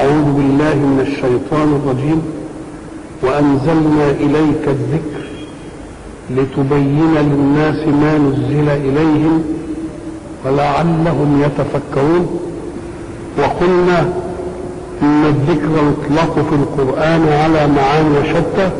أعوذ بالله من الشيطان الرجيم وأنزلنا إليك الذكر لتبين للناس ما نزل إليهم ولعلهم يتفكرون وقلنا إن الذكر يطلق في القرآن على معاني شتى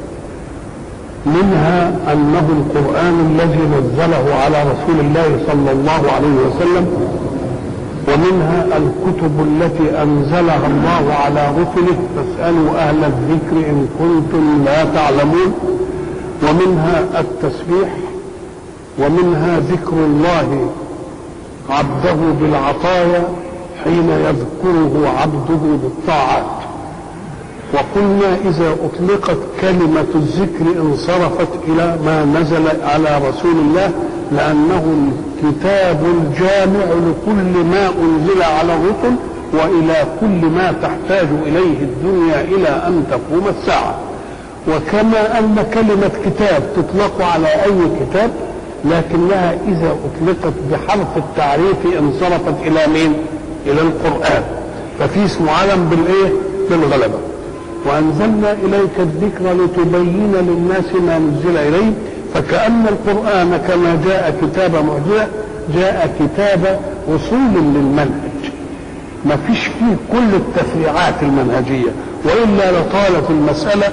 منها أنه القرآن الذي نزله على رسول الله صلى الله عليه وسلم ومنها الكتب التي أنزلها الله على رسله فاسألوا أهل الذكر إن كنتم لا تعلمون ومنها التسبيح ومنها ذكر الله عبده بالعطايا حين يذكره عبده بالطاعات وقلنا إذا أطلقت كلمة الذكر انصرفت إلى ما نزل على رسول الله لأنه الكتاب الجامع لكل ما أنزل على الرسل وإلى كل ما تحتاج إليه الدنيا إلى أن تقوم الساعة وكما أن كلمة كتاب تطلق على أي كتاب لكنها إذا أطلقت بحرف التعريف انصرفت إلى مين؟ إلى القرآن ففي اسمه علم بالإيه؟ بالغلبة وأنزلنا إليك الذكر لتبين للناس ما نزل إليهم فكأن القرآن كما جاء كتاب معجزة جاء كتاب وصول للمنهج ما فيش فيه كل التفريعات المنهجية وإلا لطالت المسألة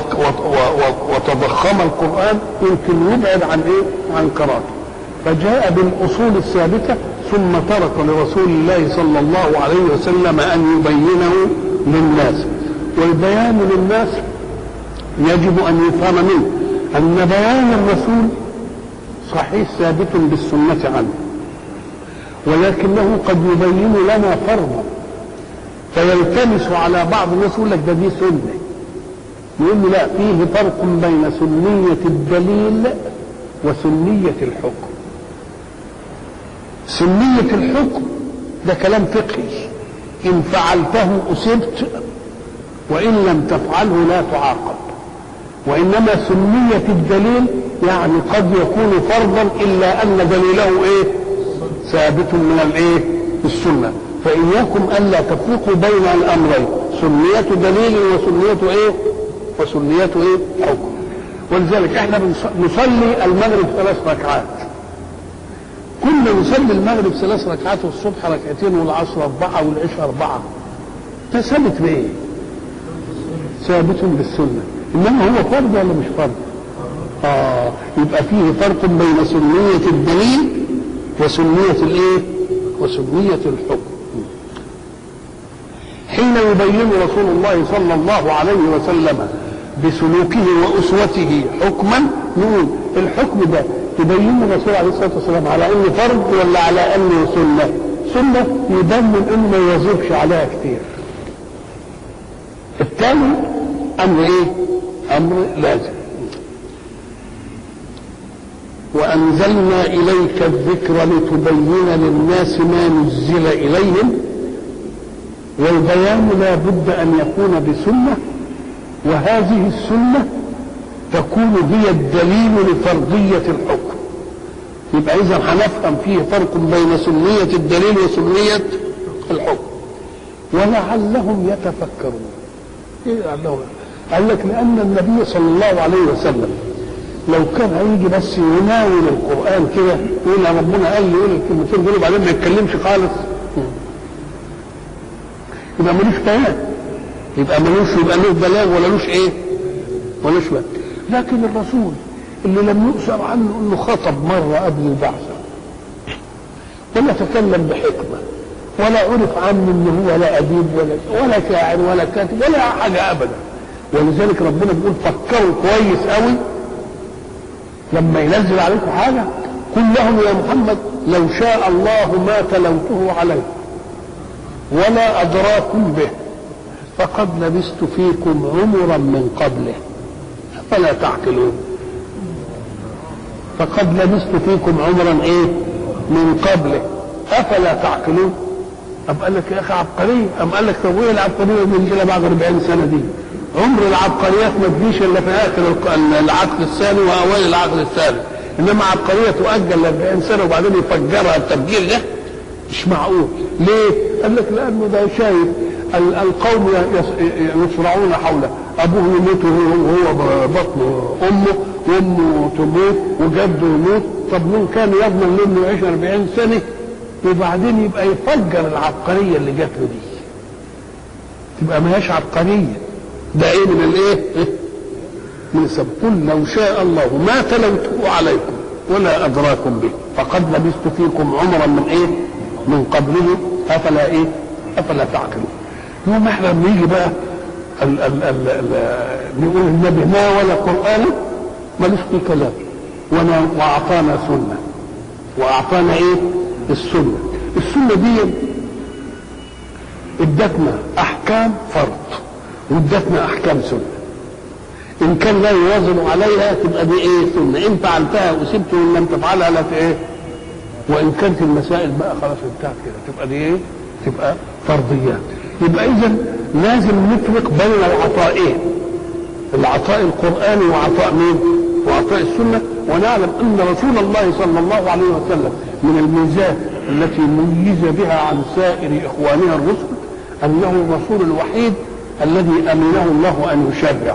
وتضخم القرآن يمكن يبعد عن إيه؟ عن قراءته فجاء بالأصول الثابتة ثم ترك لرسول الله صلى الله عليه وسلم أن يبينه للناس والبيان للناس يجب أن يفهم منه أن بيان الرسول صحيح ثابت بالسنة عنه ولكنه قد يبين لنا فرضا فيلتمس على بعض الناس يقول لك ده دي سنة يقول له لا فيه فرق بين سنية الدليل وسنية الحكم سنية الحكم ده كلام فقهي إن فعلته أصبت وإن لم تفعله لا تعاقب وإنما سنية الدليل يعني قد يكون فرضا إلا أن دليله إيه ثابت من الإيه السنة فإياكم ألا تفرقوا بين الأمرين سنية دليل وسنية إيه وسنية إيه حكم ولذلك احنا نصلي المغرب ثلاث ركعات كنا نصلي المغرب ثلاث ركعات والصبح ركعتين والعصر أربعة والعشاء أربعة ده ثابت بإيه؟ ثابت بالسنة إنما هو فرض ولا مش فرض؟ آه يبقى فيه فرق بين سنية الدليل وسنية الإيه؟ وسنية الحكم حين يبين رسول الله صلى الله عليه وسلم بسلوكه وأسوته حكما نقول الحكم ده تبين الرسول عليه الصلاة والسلام على أنه فرض ولا على أنه سنة؟ سنة يبين أنه ما يواظبش عليها كتير. الثاني أمر إيه؟ أمر لازم. وأنزلنا إليك الذكر لتبين للناس ما نزل إليهم والبيان لا بد أن يكون بسنة وهذه السنة تكون هي الدليل لفرضية الحكم يبقى إذا هنفهم فيه فرق بين سنية الدليل وسنية الحكم ولعلهم يتفكرون إيه لعلهم قال لك لأن النبي صلى الله عليه وسلم لو كان هيجي بس يناول القرآن كده يقول ربنا قال لي يقول الكلمتين دول وبعدين ما يتكلمش خالص يبقى ملوش بيان يبقى ملوش يبقى له بلاغ ولا لوش ايه؟ ولوش بلاغ لكن الرسول اللي لم يؤثر عنه انه خطب مره قبل البعثه ولا تكلم بحكمه ولا عرف عنه ان هو لا اديب ولا ولا شاعر ولا كاتب ولا حاجه ابدا ولذلك ربنا بيقول فكروا كويس قوي لما ينزل عليكم حاجه قل لهم يا محمد لو شاء الله ما تلوته عليكم ولا ادراكم به فقد لبثت فيكم عمرا من قبله فلا تعقلون فقد لبثت فيكم عمرا ايه من قبله افلا تعقلون أم قال لك يا اخي عبقريه أم قال لك طب وايه العبقريه اللي كده بعد 40 سنه دي عمر العبقريات ما تجيش الا في اخر العقد الثاني واوائل العقد الثاني انما عبقريه تؤجل ل 40 سنه وبعدين يفجرها التفجير ده مش معقول ليه؟ قال لك لانه ده شايف ال- القوم يس- يصرعون حوله ابوه يموت وهو وهو بطن امه وامه تموت وجده يموت طب مين كان يضمن له انه يعيش 40 سنه وبعدين يبقى يفجر العبقريه اللي جات له دي تبقى ما هياش عبقريه ده ايه من الايه؟ من السبب قل لو شاء الله ما تلوته عليكم ولا ادراكم به فقد لبثت فيكم عمرا من ايه؟ من قبله افلا ايه؟ افلا تعقلون يوم احنا لما يجي بقى ال ال ال ال نقول النبي ما ولا قران ملوش في كلام وانا واعطانا سنه واعطانا ايه؟ السنه السنه دي ادتنا احكام فرض وادتنا احكام سنه ان كان لا يواظب عليها تبقى دي ايه سنه ان فعلتها وسبت وان لم تفعلها لا ت- ايه وان كانت المسائل بقى خلاص انتهت كده تبقى دي ايه تبقى فرضيات يبقى اذا لازم نفرق بين العطائين العطاء القراني وعطاء مين وعطاء السنه ونعلم ان رسول الله صلى الله عليه وسلم من الميزات التي ميز بها عن سائر اخوانها الرسل انه الرسول الوحيد الذي امنه الله ان يشرع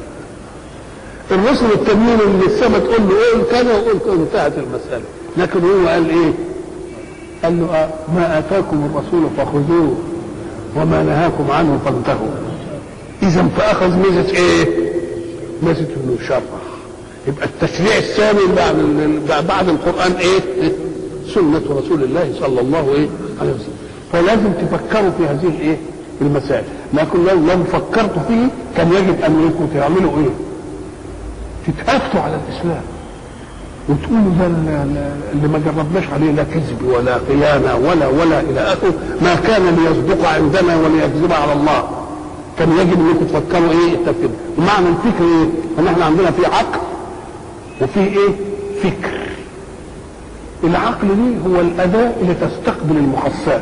الرسل التانيين اللي السماء تقول له قول كذا وقول كذا انتهت المساله لكن هو قال ايه؟ قال له آه ما اتاكم الرسول فخذوه وما نهاكم عنه فانتهوا اذا فاخذ ميزه ايه؟ ميزه انه يشرع يبقى التشريع الثاني بعد ال- بعد القران ايه؟ سنه رسول الله صلى الله ايه؟ عليه وسلم فلازم تفكروا في هذه الايه؟ المسائل لكن لو لم فكرتوا فيه كان يجب ان انكم تعملوا ايه؟ تتهافتوا على الاسلام وتقولوا ده ال- اللي ما جربناش عليه لا كذب ولا خيانه ولا ولا الى اخره ما كان ليصدق عندنا وليكذب على الله كان يجب انكم تفكروا ايه التفكير ومعنى الفكر ايه؟ ان احنا عندنا في عقل وفي ايه؟ فكر العقل دي هو الاداه اللي تستقبل المحسات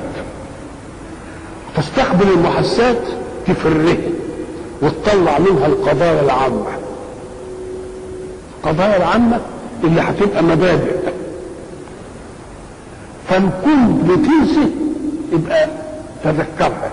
تستقبل المحسات تفرها وتطلع منها القضايا العامه القضايا العامة اللي هتبقى مبادئ فان كنت بتنسي يبقى تذكرها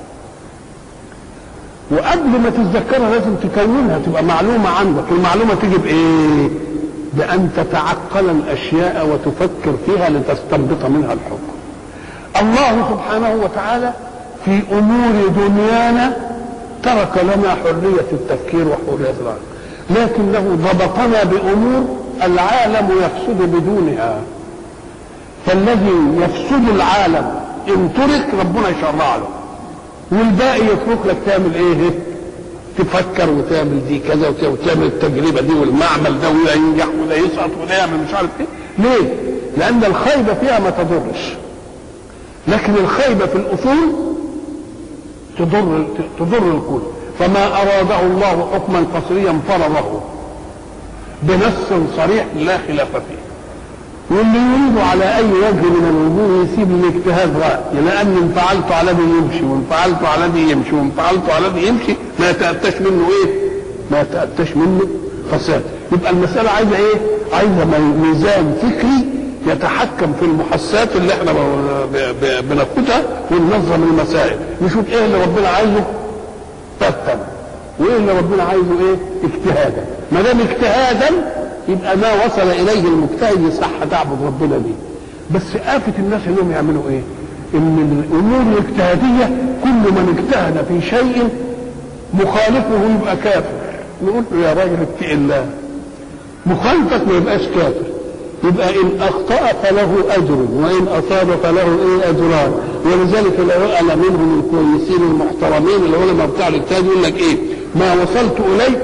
وقبل ما تتذكرها لازم تكونها تبقى معلومة عندك المعلومة تيجي بإيه بأن تتعقل الأشياء وتفكر فيها لتستنبط منها الحكم الله سبحانه وتعالى في أمور دنيانا ترك لنا حرية التفكير وحرية العقل لكنه ضبطنا بامور العالم يفسد بدونها فالذي يفسد العالم ان ترك ربنا يشرع له والباقي يترك لك تعمل ايه تفكر وتعمل دي كذا وت- وتعمل التجربه دي والمعمل ده وده ينجح وده يسقط وده يعمل مش عارف ايه ليه؟ لان الخيبه فيها ما تضرش لكن الخيبه في الاصول تضر تضر الكل فما اراده الله حكما قصريا فرضه بنص صريح لا خلاف فيه واللي يريد على اي وجه من الوجوه يسيب الاجتهاد راي لان ان فعلت على دي يمشي وان فعلت على دي يمشي وان فعلت على دي يمشي ما يتاتاش منه ايه؟ ما يتاتاش منه فساد يبقى المساله عايزه ايه؟ عايزه مي- ميزان فكري يتحكم في المحسات اللي احنا ب- ب- بناخدها وننظم المسائل نشوف ايه اللي ربنا عايزه فتا وايه اللي ربنا عايزه ايه اجتهادا ما دام اجتهادا يبقى ما وصل اليه المجتهد يصح تعبد ربنا بيه بس آفة الناس انهم يعملوا ايه ان الامور الاجتهادية كل من اجتهد في شيء مخالفه يبقى كافر نقول له يا راجل اتق الله مخالفك ما يبقاش كافر يبقى ان اخطا فله اجر وان اصاب فله ايه اجران ولذلك العلماء منهم الكويسين المحترمين العلماء بتاع الاجتهاد يقول لك ايه ما وصلت اليه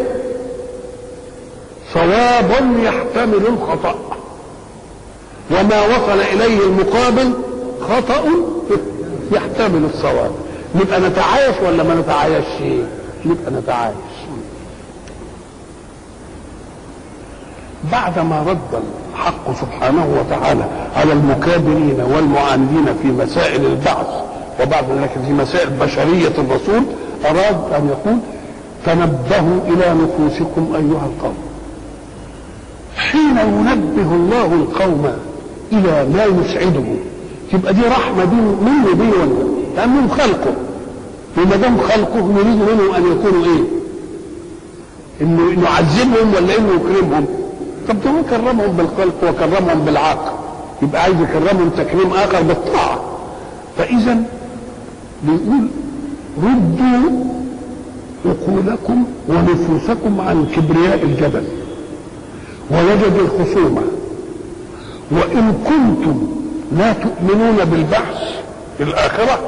صواب يحتمل الخطا وما وصل اليه المقابل خطا يحتمل الصواب نبقى نتعايش ولا ما نتعايشش نبقى نتعايش بعدما رد الحق سبحانه وتعالى على المكابرين والمعاندين في مسائل البعث وبعد ذلك في مسائل بشرية الرسول أراد أن يقول تنبهوا إلى نفوسكم أيها القوم حين ينبه الله القوم إلى ما يسعده تبقى دي رحمة دي منه دي ولا لأنه خلقه وما دام خلقه يريد منهم ان يكونوا ايه؟ انه يعذبهم ولا انه يكرمهم؟ طب ده هو كرمهم بالخلق وكرمهم بالعقل يبقى عايز يكرمهم تكريم اخر بالطاعه فاذا بيقول ردوا عقولكم ونفوسكم عن كبرياء الجبل ووجد الخصومه وان كنتم لا تؤمنون بالبعث في الاخره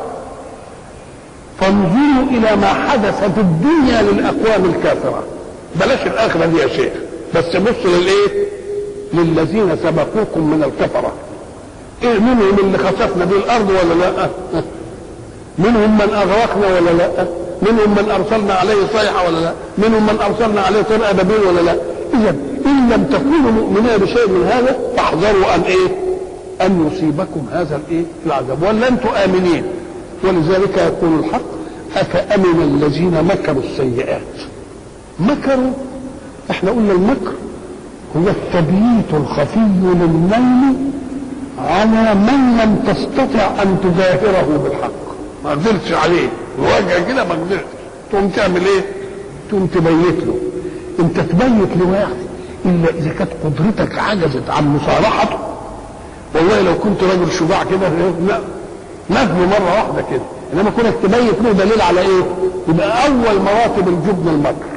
فانظروا الى ما حدث في الدنيا للاقوام الكافره بلاش الاخره دي يا شيخ بس بص للايه للذين سبقوكم من الكفره إيه منهم اللي خسفنا به الارض ولا لا منهم من اغرقنا ولا لا منهم من ارسلنا عليه صيحه ولا لا منهم من ارسلنا عليه طير ابابيل ولا لا اذا ان لم تكونوا مؤمنين بشيء من هذا فاحذروا ان ايه ان يصيبكم هذا الايه العذاب ولا انتم امنين ولذلك يقول الحق افامن الذين مكروا السيئات مكروا احنا قلنا المكر هو التبييت الخفي للنيل على من لم تستطع ان تجاهره بالحق ما قدرتش عليه وجه كده ما قدرتش تقوم تعمل ايه تقوم تبيت له انت تبيت لواحد الا اذا كانت قدرتك عجزت عن مصالحته والله لو كنت راجل شجاع كده لا نجم مره واحده كده انما كونك تبيت له دليل على ايه يبقى اول مراتب الجبن المكر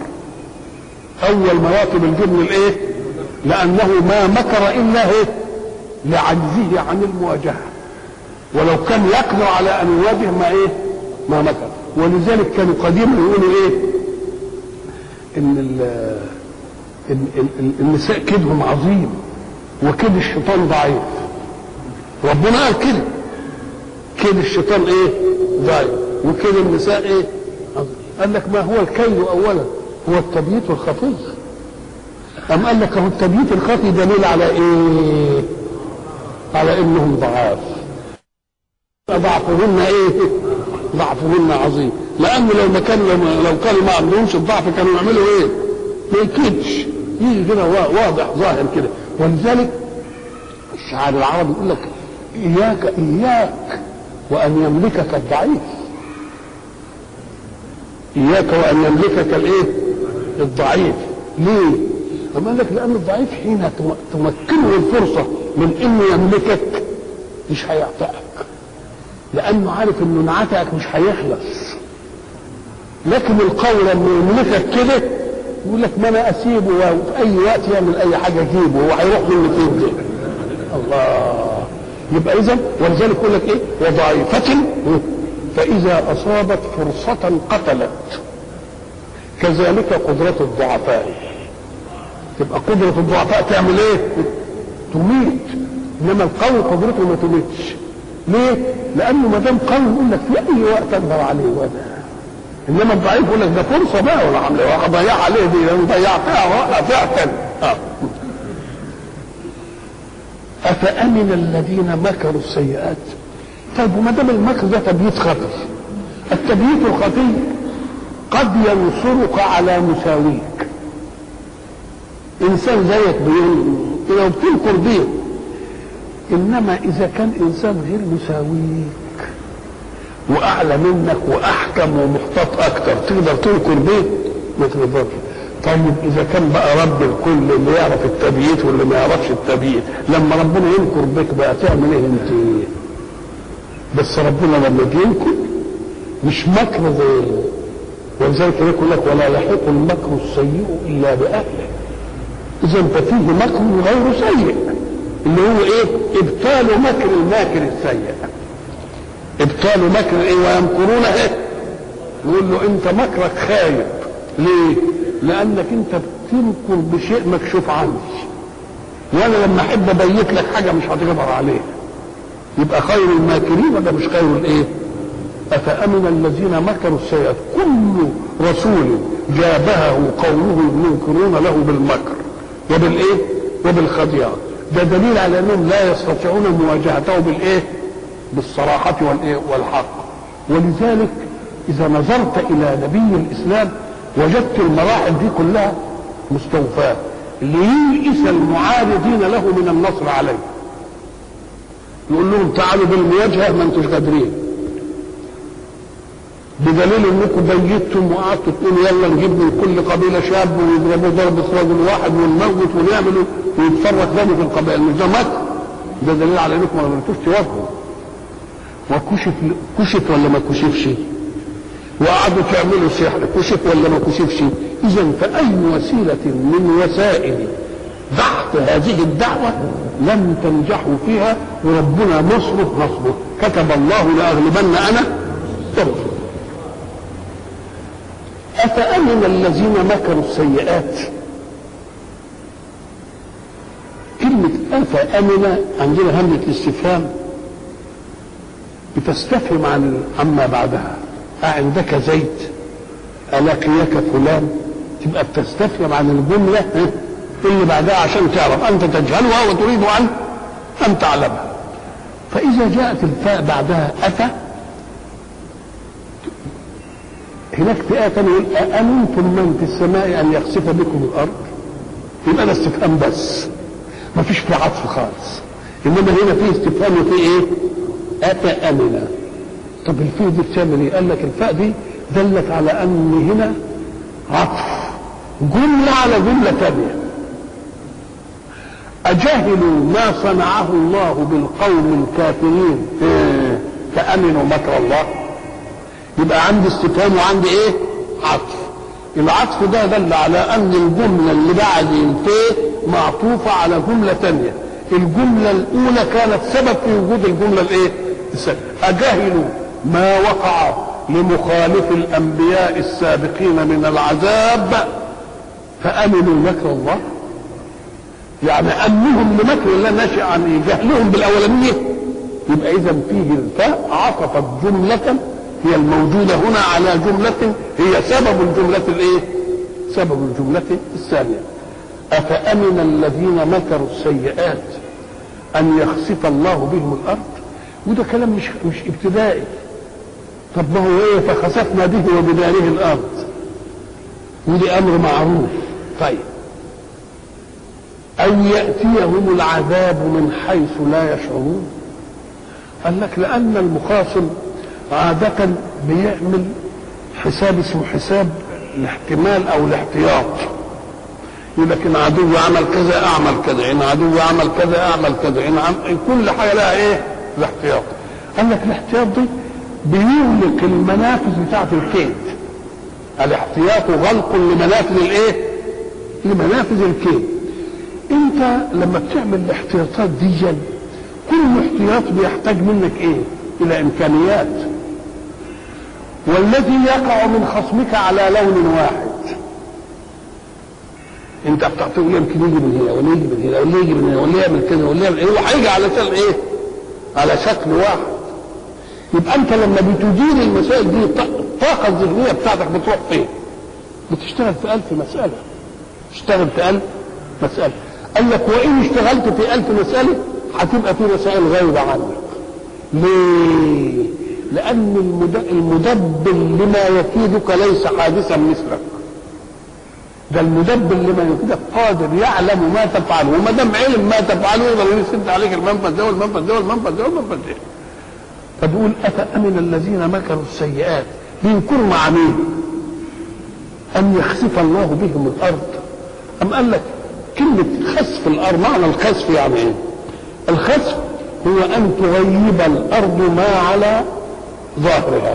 اول مراتب الجبن الايه لانه ما مكر الا ايه لعجزه عن المواجهه ولو كان يقدر على ان يواجه ما ايه ما مكر ولذلك كانوا قديما يقولوا ايه ان ال إن إن النساء كيدهم عظيم وكيد الشيطان ضعيف ربنا قال كده كيد الشيطان ايه ضعيف وكيد النساء ايه عظيم. قال لك ما هو الكيد اولا هو التبييت الخفي أم قال لك هو التبييت الخفي دليل على ايه على انهم ضعاف ضعفهن ايه ضعفهن عظيم لانه لو ما كان لو كانوا ما عندهمش الضعف كانوا يعملوا ايه ما يكيدش يجي كده واضح ظاهر كده ولذلك الشعار العربي يقول لك اياك اياك وان يملكك الضعيف اياك وان يملكك الايه الضعيف ليه أما قال لك لأن الضعيف حين تمكنه الفرصة من إنه يملكك مش هيعتقك لأنه عارف إنه انعتقك مش هيخلص لكن القول لما يملكك كده يقول لك ما أنا أسيبه وفي أي وقت يعمل أي حاجة أجيبه هو هيروح مني فين ده الله يبقى إذا ولذلك يقول لك إيه وضعيفة فإذا أصابت فرصة قتلت كذلك قدرة الضعفاء تبقى قدرة الضعفاء تعمل ايه؟ تميت انما القوي قدرته ما تميتش ليه؟ لانه ما دام قوي يقول لك في اي وقت اقدر عليه وانا انما الضعيف يقول لك ده فرصه بقى ولا عامله ضيع عليه دي لو ضيعتها فعلا آه. افامن الذين مكروا السيئات طيب وما دام المكر ده تبييت خفي التبييت الخفي قد ينصرك على مساويك انسان زيك لو بتنكر بيه انما اذا كان انسان غير مساويك واعلى منك واحكم ومحتاط اكتر تقدر تنكر بيه ما تقدرش طيب اذا كان بقى رب الكل اللي يعرف التبييت واللي ما يعرفش التبييت لما ربنا ينكر بك بقى تعمل ايه انت بس ربنا لما بينكر مش مكر زي ولذلك يقول لك ولا يحيق المكر السيء الا باهله اذا ففيه مكر غير سيء اللي هو ايه ابطال مكر الماكر السيء ابطال مكر ايه ويمكرون ايه يقول له انت مكرك خايب ليه لانك انت بتنكر بشيء مكشوف عني وانا لما احب ابيت لك حاجه مش هتقدر عليها يبقى خير الماكرين ولا مش خير الايه افامن الذين مكروا السيئات كل رسول جابهه قومه ينكرون له بالمكر وبالايه وبالخديعه ده دليل على انهم لا يستطيعون مواجهته بالايه بالصراحه والايه والحق ولذلك اذا نظرت الى نبي الاسلام وجدت المراحل دي كلها مستوفاه لييئس المعارضين له من النصر عليه يقول لهم تعالوا بالمواجهه ما انتوش قادرين بدليل انكم بيتم وقعدتوا تقولوا يلا نجيب من كل قبيله شاب ويضربوا ضربه رجل واحد ونموت ونعمل ويتفرق ثاني في القبائل مش ده مكر ده دليل على انكم ما عملتوش توافقوا وكشف كشف ولا ما كشفش وقعدوا تعملوا سحر كشف ولا ما كشفش اذا فاي وسيله من وسائل ضغط هذه الدعوه لم تنجحوا فيها وربنا نصره نصره كتب الله لاغلبن انا ورسله أفأمن الذين مكروا السيئات كلمة أفأمن عندنا همزة الاستفهام بتستفهم عن عما بعدها أعندك زيت ألقيك فلان تبقى بتستفهم عن الجملة اللي بعدها عشان تعرف أنت تجهلها وتريد أن أن تعلمها فإذا جاءت الفاء بعدها أفأ هناك فئة ثانية يقول أأمنتم من في السماء أن يخسف بكم الأرض يبقى ده استفهام بس ما فيش في عطف خالص إنما هنا في استفهام وفي إيه؟ أفأمن طب الفاء دي بتعمل إيه؟ قال لك الفاء دي دلت على أن هنا عطف جملة على جملة ثانية أجهلوا ما صنعه الله بالقوم الكافرين إيه؟ فأمنوا مكر الله يبقى عندي استفهام وعندي ايه عطف العطف ده دل على ان الجملة اللي بعد الفيه معطوفة على جملة تانية الجملة الاولى كانت سبب في وجود الجملة الايه اجهلوا ما وقع لمخالف الانبياء السابقين من العذاب فامنوا مكر الله يعني امنهم لمكر الله ناشئ عن جهلهم بالاولانيه يبقى اذا فيه الفاء عطفت جمله هي الموجودة هنا على جملة هي سبب الجملة الايه؟ سبب الجملة الثانية. أفأمن الذين مكروا السيئات أن يخسف الله بهم الأرض؟ وده كلام مش مش ابتدائي. طب ما هو ايه فخسفنا به وبداره الأرض. ودي أمر معروف. طيب. أو يأتيهم العذاب من حيث لا يشعرون. قال لك لأن المخاصم عادة بيعمل حساب اسمه حساب الاحتمال او الاحتياط يقول لك ان عدوي عمل كذا اعمل كذا ان عدوي عمل كذا اعمل كذا ان عم... كل حاجه لها ايه الاحتياط قال لك الاحتياط دي بيغلق المنافذ بتاعه الكيد الاحتياط غلق لمنافذ الايه لمنافذ الكيد انت لما بتعمل الاحتياطات دي كل احتياط بيحتاج منك ايه الى امكانيات والذي يقع من خصمك على لون واحد انت بتقول يمكن يجي من هنا ولا يجي من هنا ولا يجي من هنا ولا يعمل كذا ولا يعمل هو هيجي على شكل ايه؟ على شكل واحد يبقى انت لما بتدير المسائل دي الطاقه الذهنيه بتاعتك بتروح فين؟ بتشتغل في ألف مسألة تشتغل في ألف مسألة قال لك وإن اشتغلت في ألف مسألة هتبقى في مسائل غايبة عنك ليه؟ لأن المدبر لما يفيدك ليس حادثا مثلك. ده المدبر لما يفيدك قادر يعلم ما تفعله وما دام علم ما تفعله يقدر يسد عليك المنفذ ده والمنفذ ده والمنفذ ده والمنفذ ده. فبيقول أفأمن الذين مكروا السيئات بينكروا مع مين؟ أن يخسف الله بهم الأرض. أم قال لك كلمة خسف الأرض معنى الخسف يعني إيه؟ الخسف هو أن تغيب الأرض ما على ظاهرها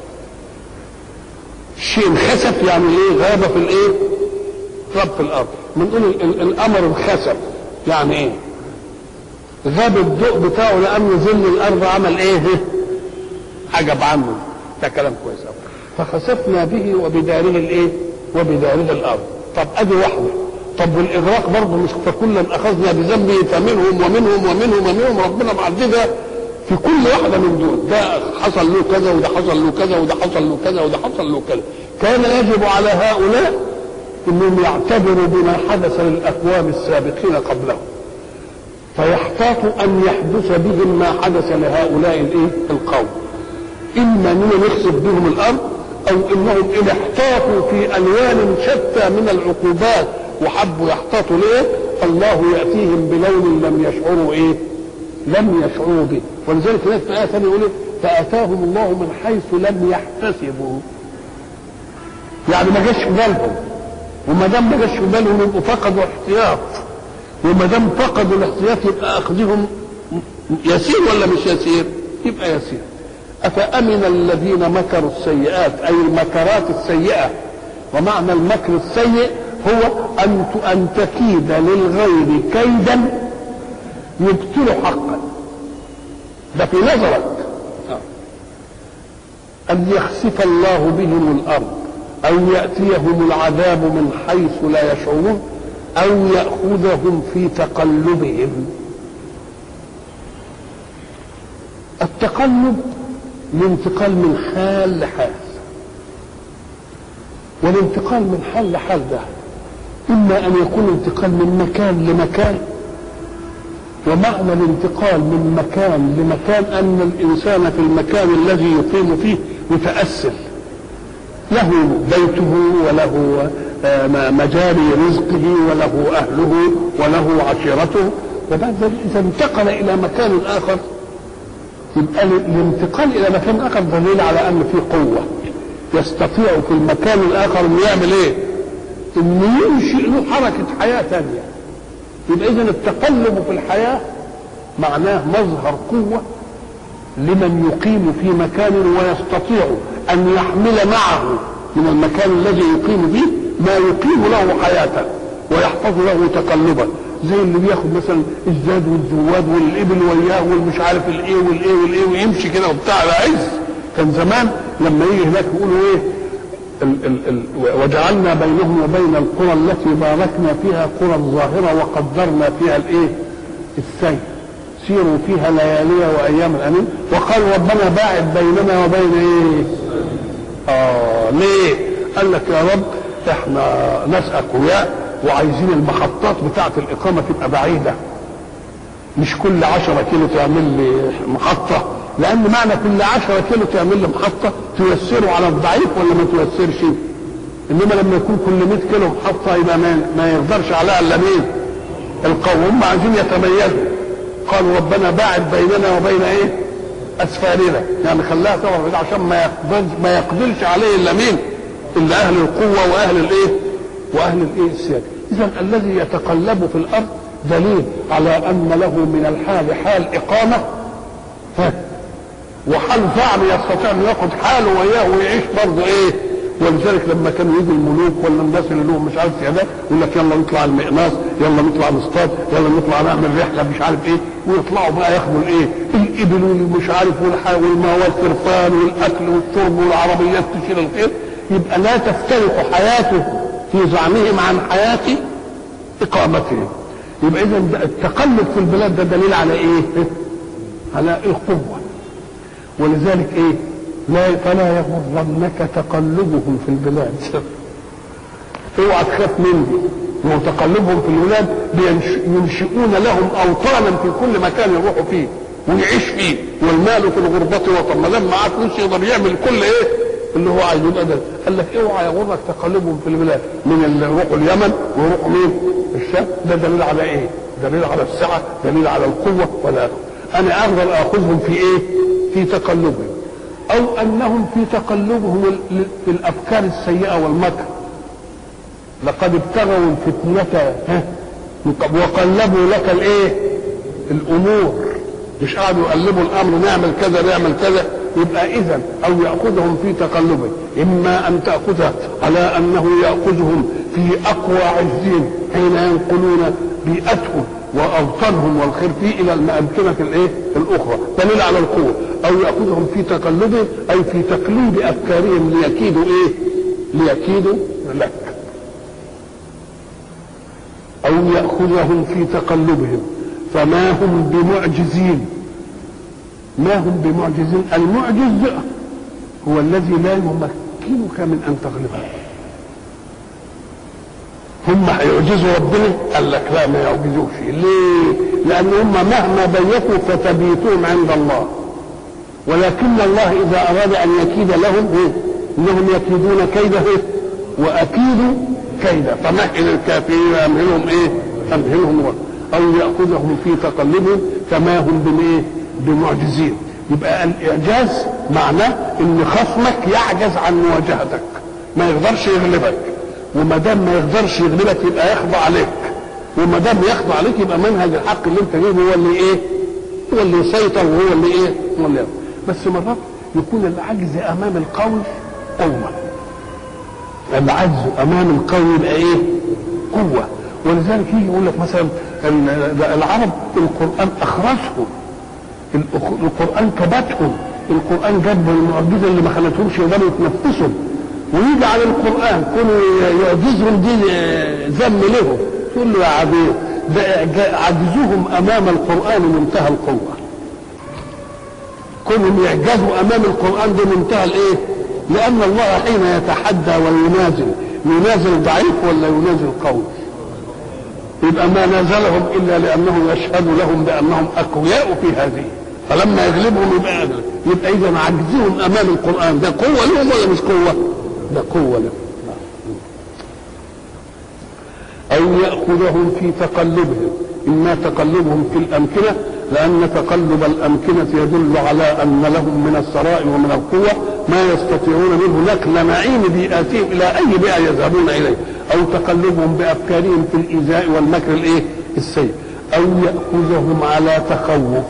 شيء انخسف يعني ايه غاب في الايه غاب في الارض بنقول القمر انخسف يعني ايه غاب الضوء بتاعه لان ظل الارض عمل ايه حجب عنه ده كلام كويس قوي فخسفنا به وبداره الايه وبداره الارض طب ادي واحده طب والاغراق برضه مش فكلا اخذنا بذنبه فمنهم ومنهم ومنهم ومنهم ربنا معددها في كل واحده من دول ده حصل له كذا وده حصل له كذا وده حصل له كذا وده حصل له كذا كان يجب على هؤلاء انهم يعتبروا بما حدث للاقوام السابقين قبلهم فيحتاط ان يحدث بهم ما حدث لهؤلاء الايه القوم اما اننا نخسف بهم الارض او انهم ان احتاطوا في الوان شتى من العقوبات وحبوا يحتاطوا ليه الله ياتيهم بلون لم يشعروا ايه لم يشعروا به ولذلك هناك في آية ثانية يقول فاتاهم الله من حيث لم يحتسبوا يعني ما جاش في بالهم وما دام ما جاش في بالهم يبقوا فقدوا احتياط وما دام فقدوا الاحتياط يبقى اخذهم يسير ولا مش يسير؟ يبقى يسير أفأمن الذين مكروا السيئات أي المكرات السيئة ومعنى المكر السيء هو أن أن تكيد للغير كيدا يبطل حقا ده في نظرك أن يخسف الله بهم الأرض أو يأتيهم العذاب من حيث لا يشعرون أو يأخذهم في تقلبهم التقلب الانتقال من حال لحال والانتقال من حال لحال ده إما أن يكون انتقال من مكان لمكان ومعنى الانتقال من مكان لمكان أن الإنسان في المكان الذي يقيم فيه متأسل له بيته وله مجاري رزقه وله أهله وله عشيرته وبعد ذلك إذا انتقل إلى مكان آخر يبقى الانتقال الى مكان اخر دليل على ان في قوه يستطيع في المكان الاخر انه يعمل ايه؟ انه ينشئ له حركه حياه ثانيه يبقى اذا التقلب في الحياه معناه مظهر قوه لمن يقيم في مكان ويستطيع ان يحمل معه من المكان الذي يقيم فيه ما يقيم له حياه ويحفظ له تقلبا زي اللي بياخد مثلا الزاد والزواد والابل وياه والمش عارف الايه والايه والايه ويمشي كده وبتاع العز كان زمان لما يجي هناك يقولوا ايه ال ال ال وجعلنا بينهم وبين القرى التي باركنا فيها قرى ظاهره وقدرنا فيها الايه السير سيروا فيها ليالي وايام الامين وقال ربنا باعد بيننا وبين ايه اه ليه قال لك يا رب احنا ناس اقوياء وعايزين المحطات بتاعة الإقامة تبقى بعيدة مش كل عشرة كيلو تعمل لي محطة لأن معنى كل عشرة كيلو تعمل لي محطة تيسره على الضعيف ولا ما تيسرش إنما لما يكون كل 100 كيلو محطة يبقى ما, ما يقدرش عليها إلا مين؟ القوم هم عايزين يتميزوا قالوا ربنا باعد بيننا وبين إيه؟ أسفارنا يعني خلاها تبعد عشان ما يقدرش ما يقدرش عليه إلا مين؟ إلا أهل القوة وأهل الإيه؟ واهل الايه السياده اذا الذي يتقلب في الارض دليل على ان له من الحال حال اقامه ها وحال فعل يستطيع ان ياخذ حاله وياه ويعيش برضه ايه ولذلك لما كانوا يجوا الملوك ولا الناس اللي لهم مش عارف سيادات يقول لك يلا نطلع المقناص يلا نطلع نصطاد يلا نطلع نعمل رحله مش عارف ايه ويطلعوا بقى ياخدوا الايه الابل والمش عارف والماء والفرفان والاكل والشرب والعربيات تشيل الخير يبقى لا تفترق حياته في زعمهم عن حياة إقامتهم يبقى إذا التقلب في البلاد ده دليل على إيه؟ على القوة ولذلك إيه؟ لا فلا يغرنك تقلبهم في البلاد اوعى تخاف مني وهو تقلبهم في البلاد ينشئون لهم اوطانا في كل مكان يروحوا فيه ويعيش فيه والمال في الغربة وطن ما دام معاه فلوس يقدر يعمل كل ايه؟ اللي هو عايزه يبقى ده قال لك اوعى يغرك تقلبهم في البلاد من اللي يروحوا اليمن ويروحوا مين؟ الشام ده دليل على ايه؟ دليل على السعه، دليل على القوه ولا انا اقدر اخذهم في ايه؟ في تقلبهم او انهم في تقلبهم في الافكار السيئه والمكر لقد ابتغوا الفتنه وقلبوا لك الايه؟ الامور مش قعدوا يقلبوا الامر نعمل كذا نعمل كذا يبقى اذا او ياخذهم في تقلبه اما ان تاخذها على انه ياخذهم في اقوى عزهم حين ينقلون بيئتهم واوطانهم والخير فيه الى الامكنه الايه؟ الاخرى دليل على القوه او ياخذهم في تقلبهم اي في تقليد افكارهم ليكيدوا ايه؟ ليكيدوا لك او ياخذهم في تقلبهم فما هم بمعجزين ما هم بمعجزين المعجز هو الذي لا يمكنك من ان تغلبه هم هيعجزوا ربنا قال لك لا ما يعجزوش ليه لان هم مهما بيتوا فتبيتهم عند الله ولكن الله اذا اراد ان يكيد لهم إيه؟ انهم يكيدون كيده واكيد كيدا فمهل الكافرين امهلهم ايه امهلهم او ياخذهم في تقلبهم فما هم بالايه بمعجزين يبقى الاعجاز معناه ان خصمك يعجز عن مواجهتك ما يقدرش يغلبك وما دام ما يقدرش يغلبك يبقى يخضع عليك وما دام يخضع عليك يبقى منهج الحق اللي انت جايبه هو اللي ايه؟ هو اللي يسيطر وهو اللي ايه؟ هو اللي يغلب. بس مرات يكون العجز امام القوي قوه العجز امام القوي يبقى ايه؟ قوه ولذلك يجي يقول لك مثلا العرب القران اخرسهم القران كبتهم القران جاب المعجزه اللي ما خلتهمش يقدروا يتنفسوا ويجي على القران كونوا يعجزهم دي ذم لهم تقول له يا عبيد ده عجزهم امام القران منتهى القوه كونهم يعجزوا امام القران ده منتهى الايه لان الله حين يتحدى وينازل ينازل ضعيف ولا ينازل قوي يبقى ما نازلهم الا لانه يشهد لهم بانهم اقوياء في هذه فلما يغلبهم يبقى اغلب يبقى اذا عجزهم امام القران ده قوه لهم ولا مش قوه؟ ده قوه لهم او ياخذهم في تقلبهم اما تقلبهم في الامكنه لان تقلب الامكنه يدل على ان لهم من الثراء ومن القوه ما يستطيعون منه نقل نعيم بيئاتهم الى اي بيئه يذهبون اليه او تقلبهم بافكارهم في الايذاء والمكر الايه السيء او ياخذهم على تخوف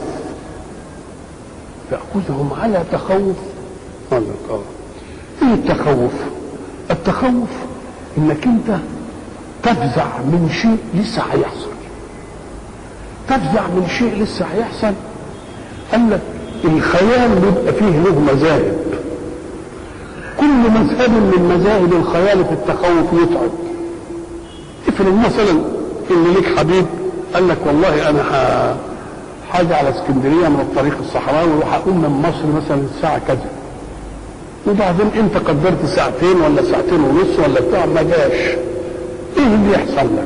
ياخذهم على تخوف ايه التخوف التخوف انك انت تفزع من شيء لسه هيحصل تفزع من شيء لسه هيحصل قال لك الخيال بيبقى فيه له مذاهب كل مذهب من مذاهب الخيال في التخوف يتعب افرض مثلا ان ليك حبيب قال لك والله انا حاجه على اسكندريه من الطريق الصحراوي وهقوم من مصر مثلا الساعه كذا وبعدين انت قدرت ساعتين ولا ساعتين ونص ولا بتاع ما جاش ايه اللي يحصل لك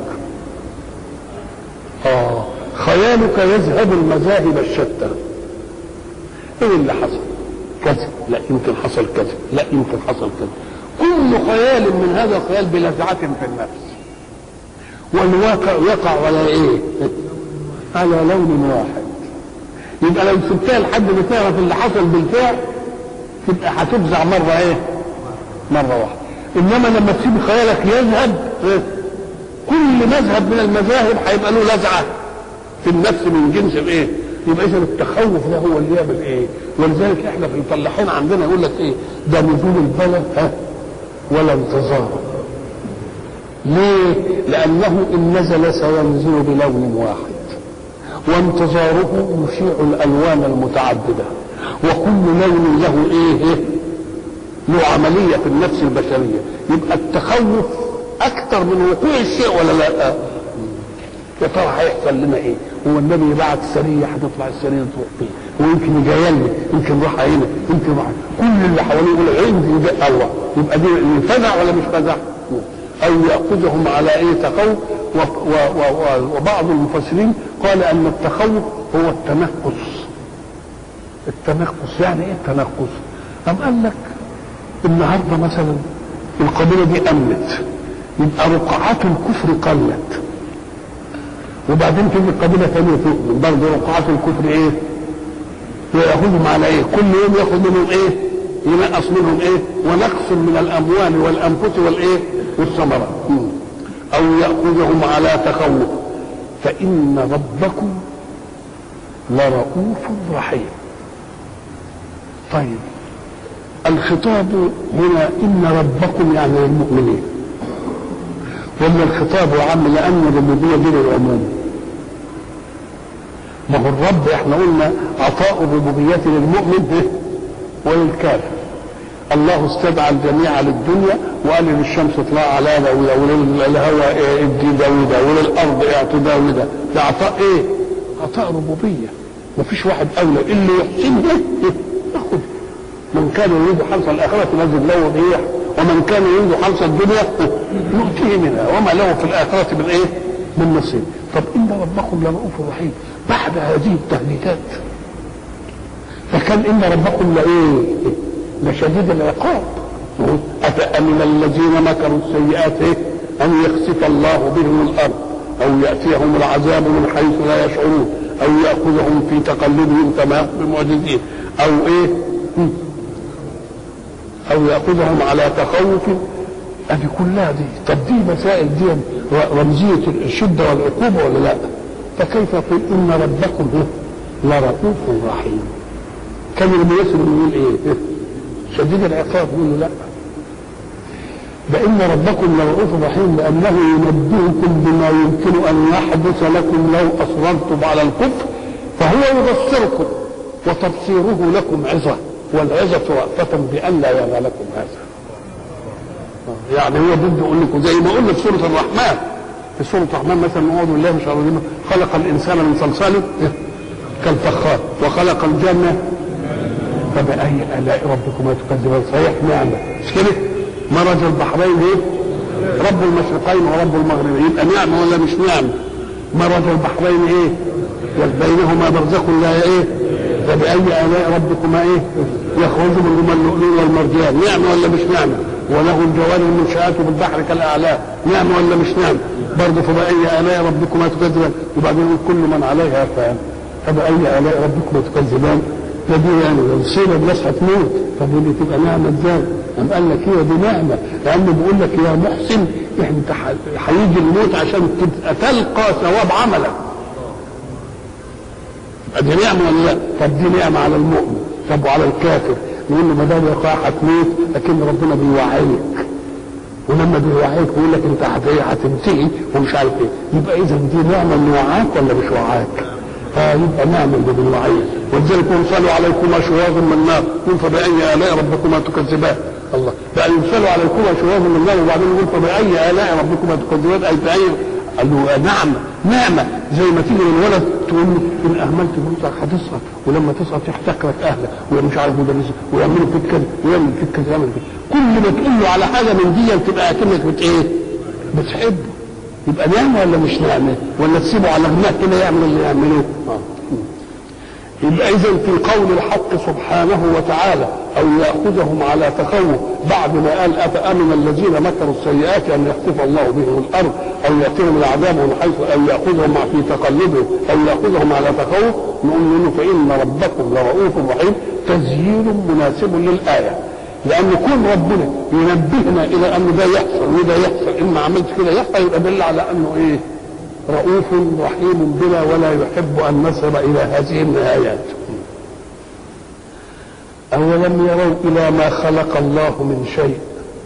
اه خيالك يذهب المذاهب الشتى ايه اللي حصل كذا لا يمكن حصل كذا لا يمكن حصل كذا كل خيال من هذا الخيال بلذعة في النفس والواقع يقع على ايه على لون واحد يبقى لو سبتها لحد ما تعرف اللي حصل بالفعل تبقى هتفزع مرة ايه مرة واحدة انما لما تسيب خيالك يذهب إيه؟ كل مذهب من المذاهب هيبقى له لذعة في النفس من جنس الايه يبقى اذا التخوف ده هو اللي يعمل ايه ولذلك احنا في الفلاحين عندنا يقول لك ايه ده نزول البلد ها ولا انتظار ليه لانه ان نزل سينزل بلون واحد وانتظاره يشيع الالوان المتعدده وكل لون له ايه له عمليه في النفس البشريه يبقى التخوف اكثر من وقوع الشيء ولا لا يا ترى هيحصل لنا ايه؟ هو النبي بعت سريه هتطلع السريه تروح فين؟ ويمكن يجي يمكن راح هنا يمكن راح كل اللي حواليه يقول عندي ده الله يبقى دي فزع ولا مش فزع؟ او ياخذهم على ايه تخوف وبعض المفسرين قال ان التخوف هو التنقص التنقص يعني ايه التنقص؟ أم قال لك النهارده مثلا القبيله دي امنت يبقى رقعات الكفر قلت وبعدين تيجي قبيله ثانيه تؤمن برضه رقعات الكفر ايه؟ وياخذهم على ايه؟ كل يوم ياخذ منهم ايه؟ ينقص منهم ايه؟ ونقص من الاموال والانفس والايه؟ والثمرات. او ياخذهم على تخوف فان ربكم لرؤوف رحيم. طيب الخطاب هنا ان ربكم يعني المؤمنين. ولا الخطاب عام لان الربوبيه دي للعموم ما هو الرب احنا قلنا عطاء الربوبية للمؤمن وللكافر الله استدعى الجميع للدنيا وقال للشمس اطلع على ده وده وللهواء ادي ده وده وللارض اعطي ده وده ده عطاء ايه؟ عطاء ربوبيه مفيش واحد اولى اللي يحسن ده ياخذ من كان يريد حرث الاخره نزل له ريح ومن كان يريد حرث الدنيا نؤتيه منها وما له في الاخره من ايه؟ من نصيب طب ان ربكم لرؤوف رحيم بعد هذه التهديدات فكان ان ربكم لايه؟ لشديد العقاب أفأمن الذين مكروا السيئات إيه؟ أن يخسف الله بهم الأرض أو يأتيهم العذاب من حيث لا يشعرون أو يأخذهم في تقلبهم كما بمعجزين او ايه او ياخذهم على تخوف ادي كلها دي طب دي مسائل دي رمزيه الشده والعقوبه ولا لا فكيف يقول ان ربكم لرؤوف رحيم كان الميسر يقول ايه شديد العقاب يقول له لا بأن ربكم لرؤوف رحيم لأنه ينبهكم بما يمكن أن يحدث لكم لو أصررتم على الكفر فهو يبصركم وتبصيره لكم عظة والعظة رأفة بأن لا يرى لكم هذا يعني هو بده يقول لكم زي ما قلنا في سورة الرحمن في سورة الرحمن مثلا أعوذ بالله من شر الرجيم خلق الإنسان من صلصال كالفخار وخلق الجنة فبأي آلاء ربكما تكذبان صحيح نعمة مش كده؟ مرج البحرين ايه؟ رب المشرقين ورب المغربين يبقى نعمة ولا مش نعمة؟ مرج البحرين ايه؟ بينهما برزخ لا ايه؟ فبأي آلاء ربكما ايه؟ يخرج منهما اللؤلؤ والمرجان نعمة ولا مش نعمة؟ وله الجوار المنشآت بالبحر كالأعلام نعمة ولا مش نعمة؟ برضه فبأي آلاء ربكما تكذبان وبعدين يقول كل من عليها فان فبأي آلاء ربكما تكذبان ده دي يعني لو سينا الناس هتموت طب ودي تبقى نعمة ازاي؟ قام قال لك هي دي نعمة لأنه بيقول لك يا محسن انت هيجي الموت عشان تبقى تلقى ثواب عملك دي نعمة ولا لا؟ طب دي نعمة على المؤمن طب وعلى الكافر نقول له ما دام يقع هتموت لكن ربنا بيوعيك ولما بيوعيك يقول لك انت هتنتهي ومش عارف ايه يبقى اذا دي نعمة انه وعاك ولا مش وعاك؟ فيبقى نعمة اللي بالوعية ولذلك يرسل عليكما شواظ من نار قل فبأي آلاء ربكما تكذبان الله بقى يرسل عليكما شواظ من نار وبعدين يقول فبأي آلاء ربكما تكذبان أي بأي قال له نعمة نعمة زي ما تيجي للولد تقول له إن أهملت فلوسك هتسقط ولما تسقط يحتكرك أهلك ومش عارف مدرسك ويعملوا فيك كذا ويعمل فيك كذا ويعمل فيك كل ما تقول له على حاجة من دي تبقى أكنك بت إيه؟ بتحبه يبقى نعمة ولا مش نعمة؟ ولا تسيبه على غناه كده يعمل اللي يعملوه؟ يبقى إذا في قول الحق سبحانه وتعالى أو يأخذهم على تخوف بعد ما قال أفأمن الذين مكروا السيئات أن يخسف الله بهم الأرض أو يأتيهم العذاب من حيث أو يأخذهم في تقلبهم أو يأخذهم على تخوف نقول له فإن ربكم لرؤوف رحيم تزيين مناسب للآية لأن كون ربنا ينبهنا إلى أن ده يحصل وده يحصل إن ما عملت كده يحصل يبقى دل على أنه إيه؟ رؤوف رحيم بنا ولا يحب أن نصل إلى هذه النهايات أولم يروا إلى ما خلق الله من شيء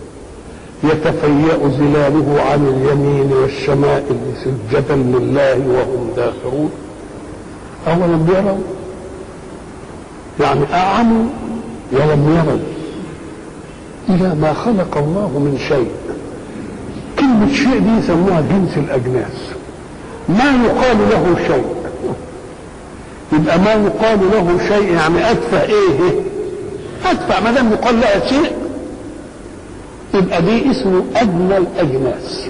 يتفيأ ظلاله عن اليمين والشمائل سجدا لله وهم داخرون أولم يروا يعني أعموا ولم يروا إلى ما خلق الله من شيء كلمة شيء دي يسموها جنس الأجناس ما يقال له شيء يبقى ما يقال له شيء يعني أدفع إيه أدفع ما دام يقال لها شيء يبقى دي اسمه أدنى الأجناس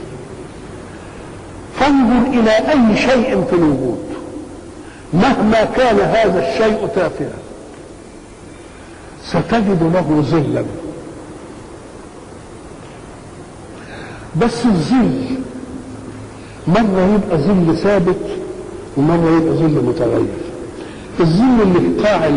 فانظر إلى أي شيء في الوجود مهما كان هذا الشيء تافها ستجد له ظلا بس الظل مرة يبقى ظل ثابت ومرة يبقى ظل متغير الظل اللي في قاع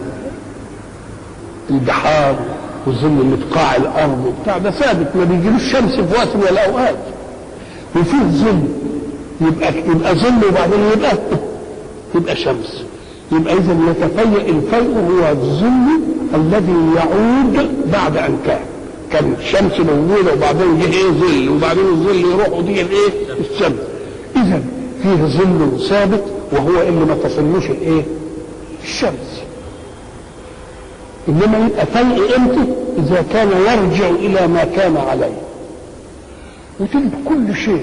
البحار والظل اللي في قاع الارض وبتاع ده ثابت ما بيجيلوش شمس في وقت من الاوقات وفيه ظل يبقى يبقى ظل وبعدين يبقى يبقى شمس يبقى اذا يتفيأ الفيء هو الظل الذي يعود بعد ان كان كان الشمس موجوده وبعدين جه ايه ظل وبعدين الظل يروح ودي الايه الشمس اذا فيه ظل ثابت وهو اللي ما تصلوش الايه الشمس انما يبقى فيء امتى اذا كان يرجع الى ما كان عليه وتجد كل شيء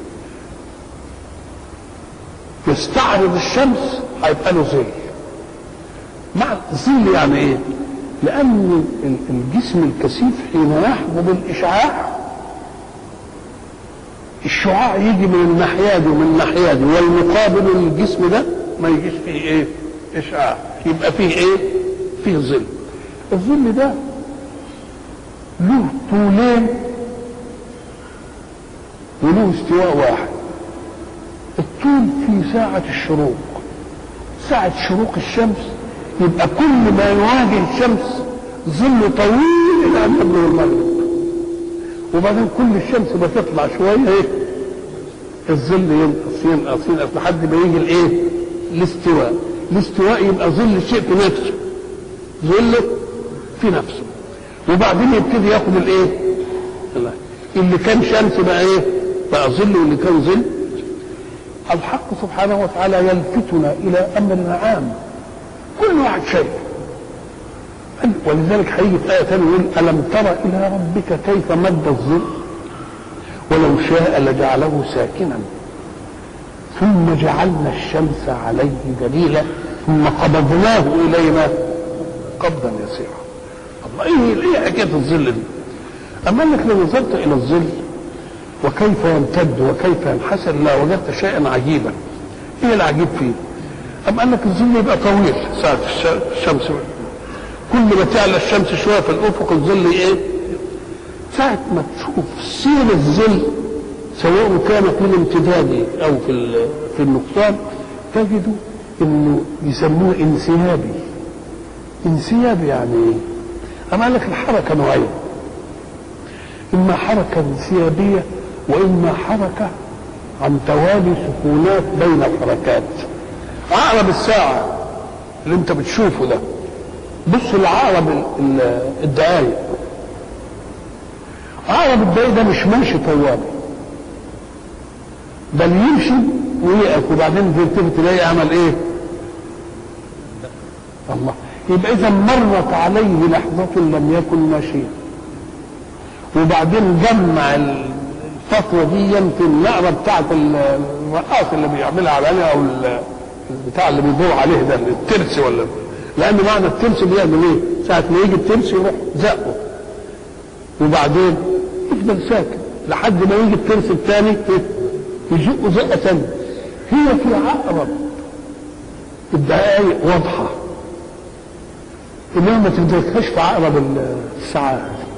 يستعرض الشمس هيبقى له ظل مع ظل يعني ايه لأن الجسم الكثيف حين يحجب الإشعاع الشعاع يجي من الناحية دي ومن الناحية دي والمقابل للجسم ده ما يجيش فيه إيه؟ إشعاع يبقى فيه إيه؟ فيه ظل الظل ده له طولين وله استواء واحد الطول في ساعة الشروق ساعة شروق الشمس يبقى كل ما يواجه الشمس ظل طويل الى ان يبلغ المغرب وبعدين كل الشمس ما تطلع شويه ايه الظل ينقص ينقص ينقص لحد ما يجي الايه الاستواء الاستواء يبقى ظل الشيء في نفسه ظله في نفسه وبعدين يبتدي ياخد الايه اللي كان شمس بقى ايه بقى ظل واللي كان ظل الحق سبحانه وتعالى يلفتنا الى امر عام كل واحد شيء ولذلك هيجي في آية ثانية يقول ألم تر إلى ربك كيف مد الظل ولو شاء لجعله ساكنا ثم جعلنا الشمس عليه دليلا ثم قبضناه إلينا قبضا يسيرا الله إيه إيه حكاية الظل دي أما أنك لو نظرت إلى الظل وكيف يمتد وكيف ينحسر لا وجدت شيئا عجيبا ايه العجيب فيه أم أنك الظل يبقى طويل ساعة الشمس كل ما تعلى الشمس شوية في الأفق الظل إيه؟ ساعة ما تشوف سير الظل سواء كان في الامتداد أو في في النقصان تجد إنه يسموه انسيابي انسيابي يعني إيه؟ أما لك الحركة نوعين إما حركة انسيابية وإما حركة عن توالي سكونات بين الحركات عقرب الساعة اللي انت بتشوفه ده بص لعقرب الدقايق عقرب الدقايق ده مش ماشي طوالي بل يمشي ويقف وبعدين تلتفت تلاقي عمل ايه؟ الله يبقى اذا مرت عليه لحظة لم يكن ماشيا وبعدين جمع الفترة دي في النقرة بتاعت الرقاص اللي بيعملها على او بتاع اللي بيدور عليه ده الترس ولا لان معنى الترس بيعمل ايه؟ ساعة ما يجي الترس يروح زقه وبعدين يفضل ساكت لحد ما يجي الترس الثاني يزقه زقة ثانية هي في عقرب الدقائق واضحة انما ما تدركهاش في عقرب الساعات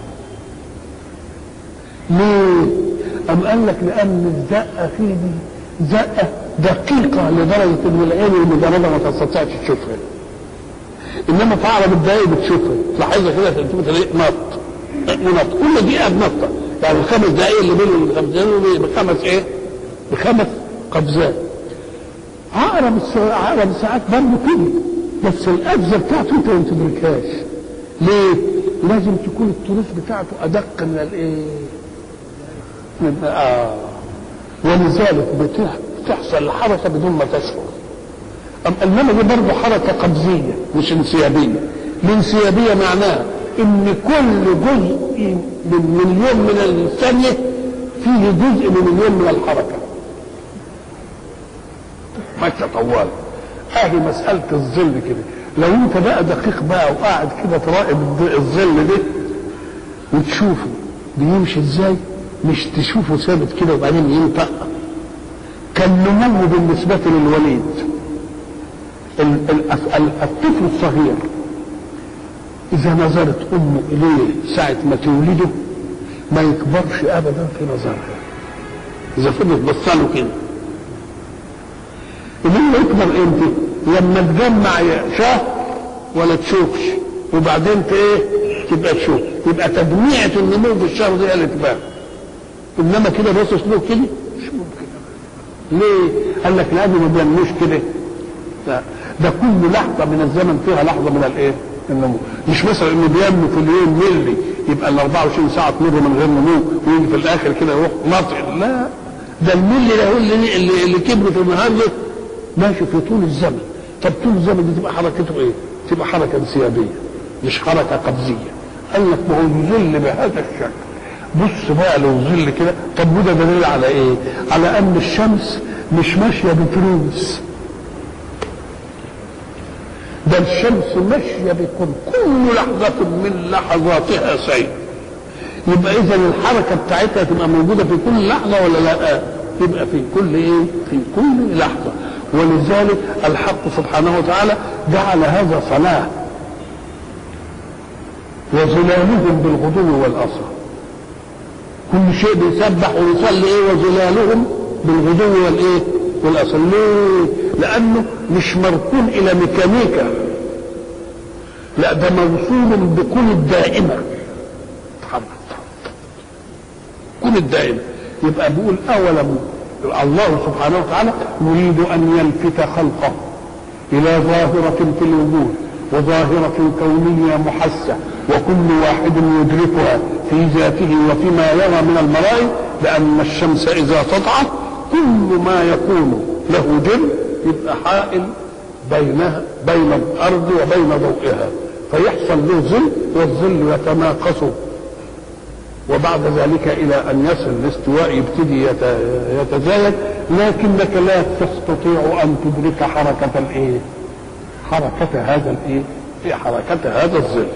ليه؟ أم قال لك لأن الزقة فيه دي زقة دقيقة لدرجة إن العين المجردة ما تستطيعش تشوفها. إنما في عقرب الدقايق بتشوفها، تلاحظها كده تشوف تلاقي نط ونط كل دقيقة بنطة، يعني الخمس دقايق اللي بين الخمس دقايق بخمس إيه؟ بخمس قفزات. عقرب عقرب الساعات برضه كده بس القفزة بتاعته أنت ما تدركهاش. ليه؟ لازم تكون التروس بتاعته أدق من الإيه؟ آه. ولذلك بتحصل الحركة بدون ما تشعر أم إنما دي برضه حركة قبضية مش انسيابية الانسيابية معناها إن كل جزء من مليون من الثانية فيه جزء من مليون من الحركة ماشية طوال هذه مسألة الظل كده لو أنت بقى دقيق بقى وقاعد كده تراقب الظل ده وتشوفه بيمشي ازاي مش تشوفه ثابت كده وبعدين ينطق كالنمو بالنسبة للوليد الطفل الصغير إذا نظرت أمه إليه ساعة ما تولده ما يكبرش أبدا في نظرها إذا فضلت بصاله كده إنما يكبر إمتى؟ لما تجمع شهر ولا تشوفش وبعدين ايه تبقى تشوف يبقى تجميعة النمو في الشهر دي اللي تبان انما كده بص له كده مش ممكن ليه؟ قال لك لانه ما بينموش كده لا ده كل لحظه من الزمن فيها لحظه من الايه؟ النمو مش مثلا انه بينمو في اليوم ملي يبقى ال 24 ساعه تمر من غير نمو ويجي في الاخر كده يروح ناطق لا ده الملي ده هو اللي اللي, اللي كبر في النهار ده ماشي في طول الزمن طب طول الزمن دي تبقى حركته ايه؟ تبقى حركه انسيابيه مش حركه قبضيه قال لك ما هو الظل بهذا الشكل بص بقى لو ظل كده طب وده دليل على ايه؟ على ان الشمس مش ماشيه بتروس ده الشمس ماشيه بكل كل لحظه من لحظاتها سير يبقى اذا الحركه بتاعتها تبقى موجوده في كل لحظه ولا لا؟ يبقى في كل ايه؟ في كل لحظه ولذلك الحق سبحانه وتعالى جعل هذا صلاه وظلالهم بالغدو والاصل كل شيء بيسبح ويصلي ايه وظلالهم بالغدو والايه والاصل ليه لانه مش مركون الى ميكانيكا لا ده موصول بكل الدائمة كل الدائمة يبقى بيقول أولم الله سبحانه وتعالى يريد أن يلفت خلقه إلى ظاهرة في الوجود وظاهرة كونية محسة وكل واحد يدركها في ذاته وفيما يرى من المرائي لأن الشمس إذا تطعت كل ما يكون له جن يبقى حائل بينها بين الأرض وبين ضوئها فيحصل له ظل والظل يتناقص وبعد ذلك إلى أن يصل الاستواء يبتدي يتزايد لكنك لا تستطيع أن تدرك حركة الإيه؟ حركة هذا الإيه؟ في حركة هذا الظل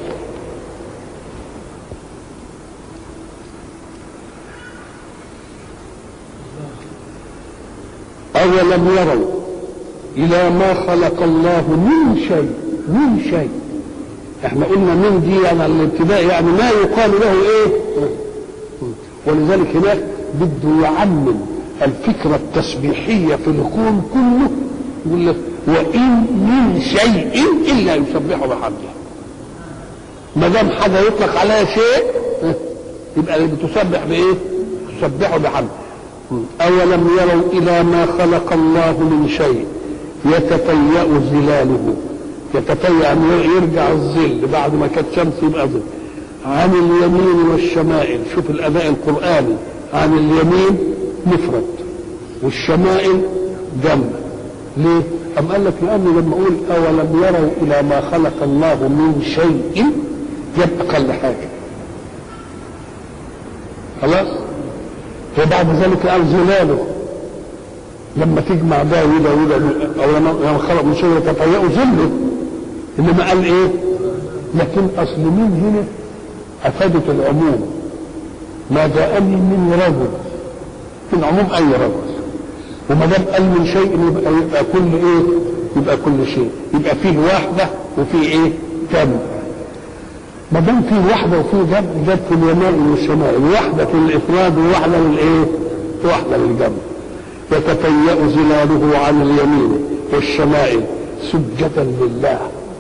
أولم يروا إلى ما خلق الله من شيء من شيء احنا قلنا من دي يعني الابتداء يعني ما يقال له ايه ولذلك هناك بده يعمم الفكرة التسبيحية في الكون كله يقول لك وإن من شيء إلا يسبح بحمده ما دام حاجة يطلق عليها شيء يبقى اللي بتسبح بإيه؟ تسبحه بحمده أولم يروا إلى ما خلق الله من شيء يتفيأ ظلاله يتفيأ يعني يرجع الظل بعد ما كانت شمس يبقى ظل عن اليمين والشمائل شوف الأداء القرآني عن اليمين مفرد والشمائل جمع ليه؟ أم قال لك لأنه لما أقول أولم يروا إلى ما خلق الله من شيء يبقى أقل حاجة خلاص؟ وبعد ذلك قال ظلاله لما تجمع ده وده وده او لما خلق من شيء يتفيأ ظله انما قال ايه؟ لكن اصل مين هنا افادت العموم ما جاءني من رجل من عموم اي رجل وما دام قال من شيء يبقى يبقى كل ايه؟ يبقى كل شيء يبقى فيه واحده وفيه ايه؟ جمع ما دام فيه واحده وفيه جمع جت في اليمين والشمال واحده في الافراد وواحده للايه؟ واحده للجمع يتفيأ ظلاله عن اليمين والشمائل سجدا لله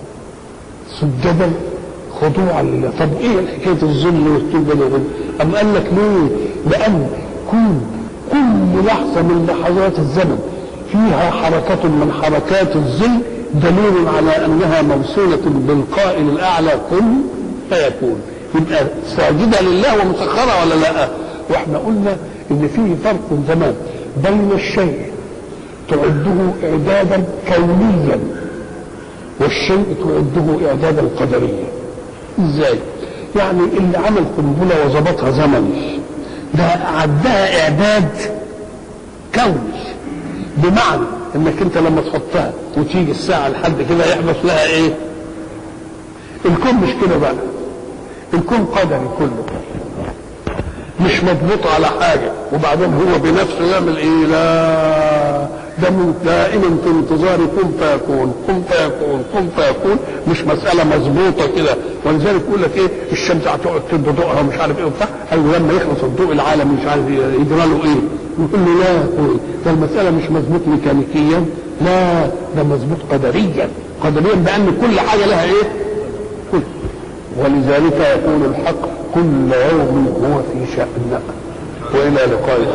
سجدا خضوعا لله طب ايه حكايه الذل والسجن أم قال لك ليه؟ لأن كل كل لحظة من لحظات الزمن فيها حركة من حركات الذل دليل على أنها موصولة بالقائل الأعلى كن فيكون يبقى ساجدة لله ومسخرة ولا لا؟ واحنا قلنا إن فيه فرق زمان بين الشيء تعده إعدادا كونيا والشيء تعده إعدادا قدريا ازاي يعني اللي عمل قنبله وظبطها زمني ده عدها اعداد كوني بمعنى انك انت لما تحطها وتيجي الساعه لحد كده يحدث لها ايه الكون مش كده بقى الكون قدري كله مش مضبوط على حاجه وبعدين هو بنفسه يعمل ايه لا ده من دائما في انتظار كن فيكون كن فيكون كن فيكون مش مساله مظبوطه كده ولذلك يقول لك ايه الشمس هتقعد تدي ضوءها ومش عارف ايه وبتاع ايوه لما يخلص الضوء العالمي مش عارف يجرى له ايه يقول له لا ده المساله مش مظبوط ميكانيكيا لا ده مظبوط قدريا قدريا بان كل حاجه لها ايه كل ولذلك يقول الحق كل يوم هو في شأن والى لقاء